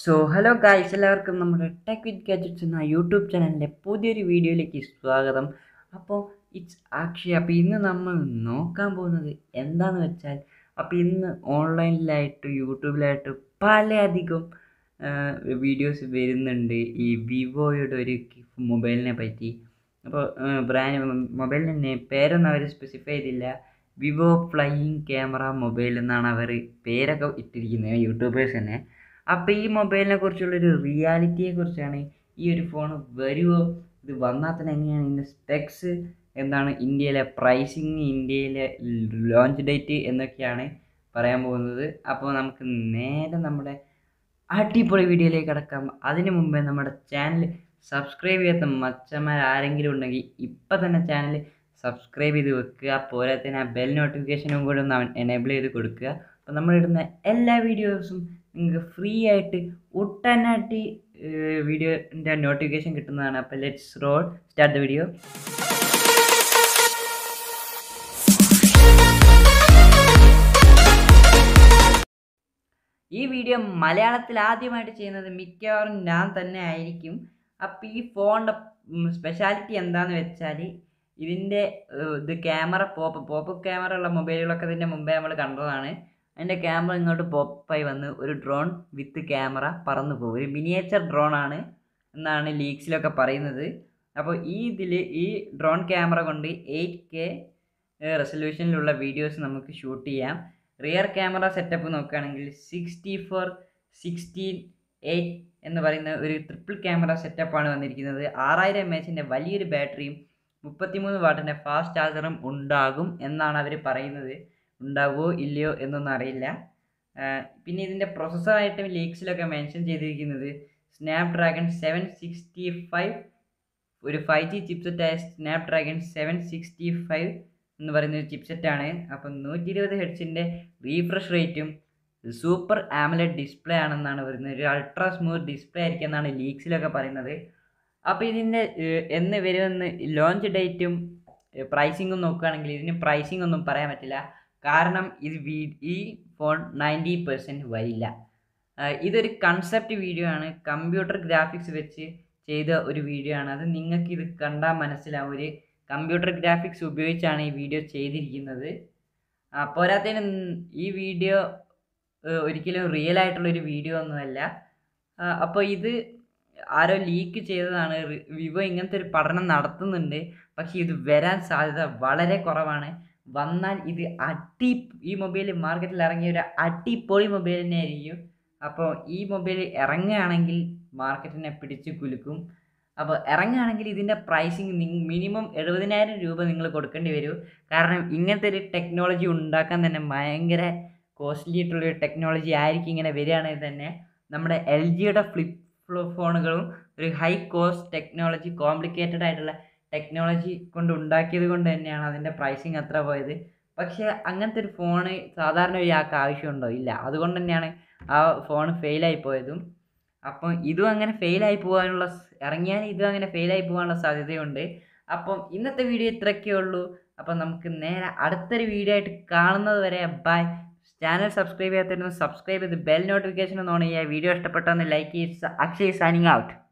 so hello guys എല്ലാവർക്കും നമ്മുടെ Tech with Gadgets എന്ന യൂട്യൂബ് ചാനലിൻ്റെ പുതിയൊരു വീഡിയോയിലേക്ക് സ്വാഗതം അപ്പോൾ ഇറ്റ്സ് അക്ഷയ് അപ്പോൾ ഇന്ന് നമ്മൾ നോക്കാൻ പോകുന്നത് എന്താണെന്ന് വെച്ചാൽ അപ്പോൾ ഇന്ന് ഓൺലൈനിലായിട്ട് യൂട്യൂബിലായിട്ട് പലയധികം വീഡിയോസ് വരുന്നുണ്ട് ഈ വിവോയുടെ ഒരു മൊബൈലിനെ പറ്റി അപ്പോൾ ബ്രാൻഡ് മൊബൈലിൻ്റെ പേരൊന്നും അവർ സ്പെസിഫൈ ചെയ്തില്ല വിവോ ഫ്ലൈയിങ് ക്യാമറ മൊബൈൽ എന്നാണ് അവർ പേരൊക്കെ ഇട്ടിരിക്കുന്നത് യൂട്യൂബേഴ്സ് തന്നെ അപ്പോൾ ഈ മൊബൈലിനെ കുറിച്ചുള്ളൊരു റിയാലിറ്റിയെ കുറിച്ചാണ് ഈ ഒരു ഫോൺ വരുമോ ഇത് വന്നാൽ തന്നെ എങ്ങനെയാണ് ഇതിൻ്റെ സ്പെക്സ് എന്താണ് ഇന്ത്യയിലെ പ്രൈസിങ് ഇന്ത്യയിലെ ലോഞ്ച് ഡേറ്റ് എന്നൊക്കെയാണ് പറയാൻ പോകുന്നത് അപ്പോൾ നമുക്ക് നേരെ നമ്മുടെ അടിപൊളി വീഡിയോയിലേക്ക് കിടക്കാം അതിന് മുമ്പേ നമ്മുടെ ചാനൽ സബ്സ്ക്രൈബ് ചെയ്യാത്ത മച്ചന്മാർ ആരെങ്കിലും ഉണ്ടെങ്കിൽ ഇപ്പം തന്നെ ചാനൽ സബ്സ്ക്രൈബ് ചെയ്ത് വെക്കുക പോരാ തന്നെ ആ ബെൽ നോട്ടിഫിക്കേഷനും കൂടെ ഒന്ന് എനേബിൾ ചെയ്ത് കൊടുക്കുക അപ്പോൾ നമ്മളിടുന്ന എല്ലാ വീഡിയോസും നിങ്ങൾക്ക് ഫ്രീ ആയിട്ട് ഒട്ടനവധി വീഡിയോൻ്റെ നോട്ടിഫിക്കേഷൻ കിട്ടുന്നതാണ് അപ്പോൾ let's roll start the video ഈ വീഡിയോ മലയാളത്തിൽ ആദ്യമായിട്ട് ചെയ്യുന്നത് മിക്കവാറും ഞാൻ തന്നെ ആയിരിക്കും അപ്പോൾ ഈ ഫോണിൻ്റെ സ്പെഷ്യാലിറ്റി എന്താണെന്ന് വെച്ചാൽ ഇതിൻ്റെ ഇത് ക്യാമറ പോപ്പ് പോപ്പ് ക്യാമറ ഉള്ള മൊബൈലുകളൊക്കെ ഇതിൻ്റെ മുമ്പേ നമ്മൾ കണ്ടതാണ് അതിൻ്റെ ക്യാമറ ഇങ്ങോട്ട് പോപ്പായി വന്ന് ഒരു ഡ്രോൺ വിത്ത് ക്യാമറ പറന്നു പോകും ഒരു മിനിയേച്ചർ ഡ്രോൺ ആണ് എന്നാണ് ലീക്സിലൊക്കെ പറയുന്നത് അപ്പോൾ ഈ ഇതിൽ ഈ ഡ്രോൺ ക്യാമറ കൊണ്ട് എയ്റ്റ് കെ റെസൊല്യൂഷനിലുള്ള വീഡിയോസ് നമുക്ക് ഷൂട്ട് ചെയ്യാം റിയർ ക്യാമറ സെറ്റപ്പ് നോക്കുകയാണെങ്കിൽ സിക്സ്റ്റി ഫോർ സിക്സ്റ്റീൻ എയ്റ്റ് എന്ന് പറയുന്ന ഒരു ട്രിപ്പിൾ ക്യാമറ സെറ്റപ്പാണ് വന്നിരിക്കുന്നത് ആറായിരം എം എച്ചിൻ്റെ വലിയൊരു ബാറ്ററിയും മുപ്പത്തിമൂന്ന് വാട്ടിൻ്റെ ഫാസ്റ്റ് ചാർജറും ഉണ്ടാകും എന്നാണ് അവർ പറയുന്നത് ഉണ്ടാവുമോ ഇല്ലയോ എന്നൊന്നും അറിയില്ല പിന്നെ ഇതിൻ്റെ പ്രൊസസ്സറായിട്ടും ലീക്സിലൊക്കെ മെൻഷൻ ചെയ്തിരിക്കുന്നത് Snapdragon seven sixty five ഒരു ഫൈവ് ജി ചിപ്സെറ്റായ Snapdragon seven sixty five എന്ന് പറയുന്ന ഒരു ചിപ്സെറ്റാണ് അപ്പം നൂറ്റി ഇരുപത് ഹെഡ്സിൻ്റെ റീഫ്രഷ് റേറ്റും സൂപ്പർ ആമലഡ് ഡിസ്പ്ലേ ആണെന്നാണ് പറയുന്നത് ഒരു അൾട്രാ സ്മൂത്ത് ഡിസ്പ്ലേ ആയിരിക്കും എന്നാണ് ലീക്സിലൊക്കെ പറയുന്നത് അപ്പോൾ ഇതിൻ്റെ എന്ന് വരുമെന്ന് ലോഞ്ച് ഡേറ്റും പ്രൈസിങ്ങും നോക്കുകയാണെങ്കിൽ ഇതിന് പ്രൈസിംഗ് ഒന്നും പറയാൻ പറ്റില്ല കാരണം ഇത് ഈ ഫോൺ നയൻറ്റി പെർസെൻറ്റ് വരില്ല ഇതൊരു കൺസെപ്റ്റ് വീഡിയോ ആണ് കമ്പ്യൂട്ടർ ഗ്രാഫിക്സ് വെച്ച് ചെയ്ത ഒരു വീഡിയോ ആണ് അത് നിങ്ങൾക്ക് ഇത് കണ്ടാൽ മനസ്സിലാവും ഒരു കമ്പ്യൂട്ടർ ഗ്രാഫിക്സ് ഉപയോഗിച്ചാണ് ഈ വീഡിയോ ചെയ്തിരിക്കുന്നത് പോരാത്തതിന് ഈ വീഡിയോ ഒരിക്കലും റിയൽ ആയിട്ടുള്ളൊരു വീഡിയോ ഒന്നുമല്ല അപ്പോൾ ഇത് ആരോ ലീക്ക് ചെയ്തതാണ് വിവോ ഇങ്ങനത്തെ ഒരു പഠനം നടത്തുന്നുണ്ട് പക്ഷേ ഇത് വരാൻ സാധ്യത വളരെ കുറവാണ് വന്നാൽ ഇത് അടി ഈ മൊബൈൽ മാർക്കറ്റിൽ ഇറങ്ങിയ ഒരു അടിപൊളി മൊബൈൽ തന്നെ ആയിരിക്കും അപ്പോൾ ഈ മൊബൈൽ ഇറങ്ങുകയാണെങ്കിൽ മാർക്കറ്റിനെ പിടിച്ച് കുലുക്കും അപ്പോൾ ഇറങ്ങുകയാണെങ്കിൽ ഇതിൻ്റെ പ്രൈസിങ് മിനിമം എഴുപതിനായിരം രൂപ നിങ്ങൾ കൊടുക്കേണ്ടി വരും കാരണം ഇങ്ങനത്തെ ഒരു ടെക്നോളജി ഉണ്ടാക്കാൻ തന്നെ ഭയങ്കര കോസ്റ്റ്ലി ആയിട്ടുള്ളൊരു ടെക്നോളജി ആയിരിക്കും ഇങ്ങനെ വരികയാണെങ്കിൽ തന്നെ നമ്മുടെ എൽ ജിയുടെ ഫ്ലിപ്പ് ഫോണുകളും ഒരു ഹൈ കോസ്റ്റ് ടെക്നോളജി കോംപ്ലിക്കേറ്റഡ് ആയിട്ടുള്ള ടെക്നോളജി കൊണ്ട് ഉണ്ടാക്കിയത് കൊണ്ട് തന്നെയാണ് അതിൻ്റെ പ്രൈസിങ് അത്ര പോയത് പക്ഷേ അങ്ങനത്തെ ഒരു ഫോണ് സാധാരണ ഒരാൾക്ക് ആവശ്യമുണ്ടോ ഇല്ല അതുകൊണ്ട് തന്നെയാണ് ആ ഫോൺ ഫെയിലായി പോയതും അപ്പം ഇതും അങ്ങനെ ഫെയിലായി പോകാനുള്ള ഇറങ്ങിയാൽ ഇതും അങ്ങനെ ഫെയിലായി പോകാനുള്ള സാധ്യതയുണ്ട് അപ്പം ഇന്നത്തെ വീഡിയോ ഇത്രയൊക്കെ ഉള്ളൂ അപ്പം നമുക്ക് നേരെ അടുത്തൊരു വീഡിയോ ആയിട്ട് കാണുന്നത് വരെ ബൈ ചാനൽ സബ്സ്ക്രൈബ് ചെയ്യാത്തതിന് സബ്സ്ക്രൈബ് ചെയ്ത് ബെൽ നോട്ടിഫിക്കേഷൻ ഒന്ന് ഓൺ ചെയ്യുക വീഡിയോ ഇഷ്ടപ്പെട്ടെന്ന് ലൈക്ക് ചെയ്യുക അക്ഷയ് സൈനിങ് ഔട്ട്